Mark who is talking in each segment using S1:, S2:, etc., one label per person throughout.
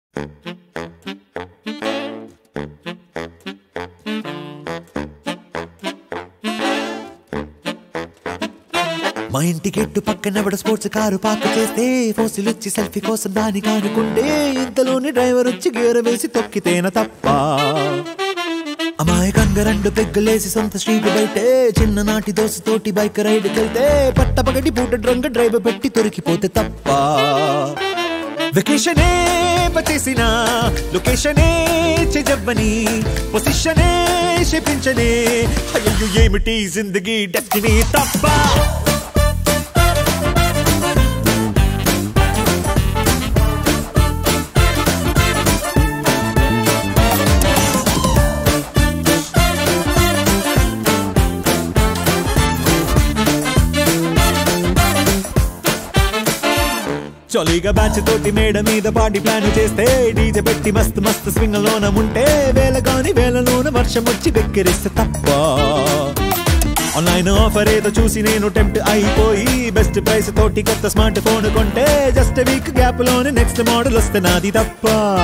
S1: మా ఇంటి గెట్టు పక్కన స్పోర్ట్స్ కారు పార్క్ చేస్తే ఫోసిల్ వచ్చి సెల్ఫీ కోసం దాని కానుకుంటే ఇంతలోని డ్రైవర్ వచ్చి గేర్ వేసి తొక్కితేన తప్ప అమాయకంగా రెండు పెగ్గులేసి సొంత స్ట్రీట్ బయటే చిన్ననాటి దోశతోటి బైక్ రైడ్ వెళ్తే పట్టపగటి పూట డ్రంగ డ్రైవర్ పెట్టి దొరికిపోతే తప్ప వెకేషనే వచ్చేసిన లొకేషనే చెజవ్వని పొజిషనే శపించనే అయ్యో ఏమిటి జిందగీ డెస్టినీ తప్ప చొలిగా బ్యాచ్ తోటి మేడ మీద పార్టీ ప్లాన్ చేస్తే డీజే పెట్టి మస్తు మస్తు స్వింగ్ లోన ఉంటే వేలగాని వేలలోన వర్షం వచ్చి వెక్కిరిస్తే తప్ప ఆన్లైన్ ఆఫర్ ఏదో చూసి నేను టెంప్ట్ అయిపోయి బెస్ట్ ప్రైస్ తోటి కొత్త స్మార్ట్ ఫోన్ కొంటే జస్ట్ వీక్ గ్యాప్ లోనే నెక్స్ట్ మోడల్ వస్తే నాది తప్ప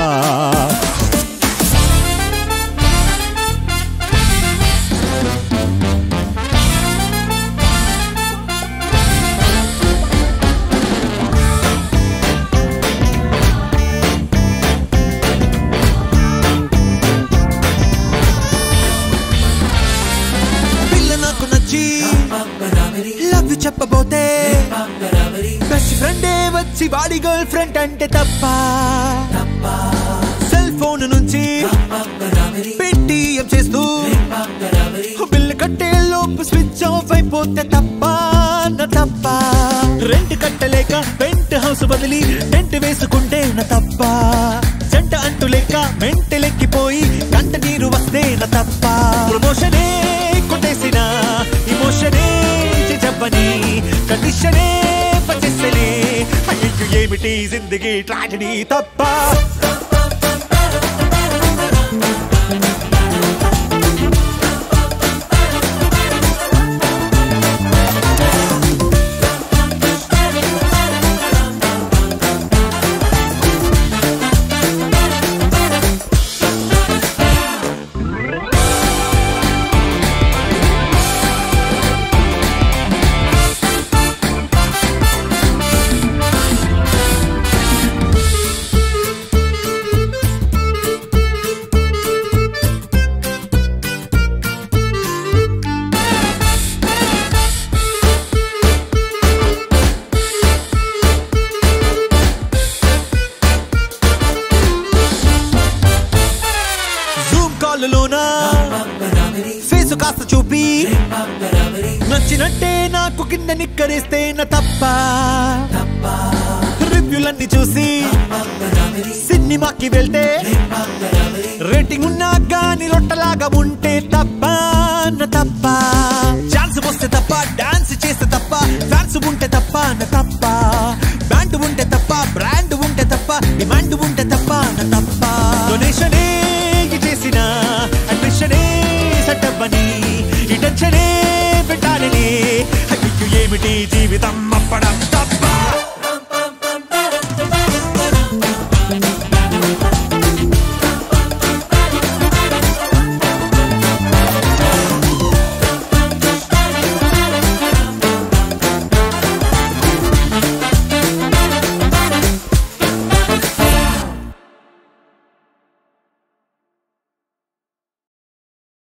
S1: పిల్ల నాకు నచ్చి లవ్ చెప్పబోతే బెస్ట్ ఫ్రెండే వచ్చి వాడి గర్ల్ ఫ్రెండ్ అంటే తప్ప సెల్ ఫోన్ నుంచి పేటిఎం చేస్తూ బిల్లు కట్టే లోపు స్విచ్ ఆఫ్ అయిపోతే తప్ప నా తప్ప రెంట్ కట్టలేక పెంట్ హౌస్ బదిలి టెంట్ వేసుకుంటే నా తప్ప జంట అంటూ లేక మెంటలెక్కిపోయి కంట నీరు వస్తే నా తప్ప ప్రమోషనే కొట్టేసిన ఇమోషనే చెప్పని కండిషనే పచ్చేసనే అయ్యో ఏమిటి జిందగీ ట్రాజడీ తప్ప జూమ్ కాల్లోనా ఫేస్ కాస్త చూపి నచ్చినట్టే నాకు కింద నిక్కరేస్తే నా తప్ప రివ్యూలన్నీ చూసి సినిమాకి వెళ్తే రేటింగ్ ఉన్నా కానీ రొట్టలాగా ఉంటే తప్ప నా తప్ప ఛాన్స్ వస్తే తప్ప డాన్స్ చేస్తే తప్ప ఫ్యాన్స్ ఉంటే తప్ప నా తప్ప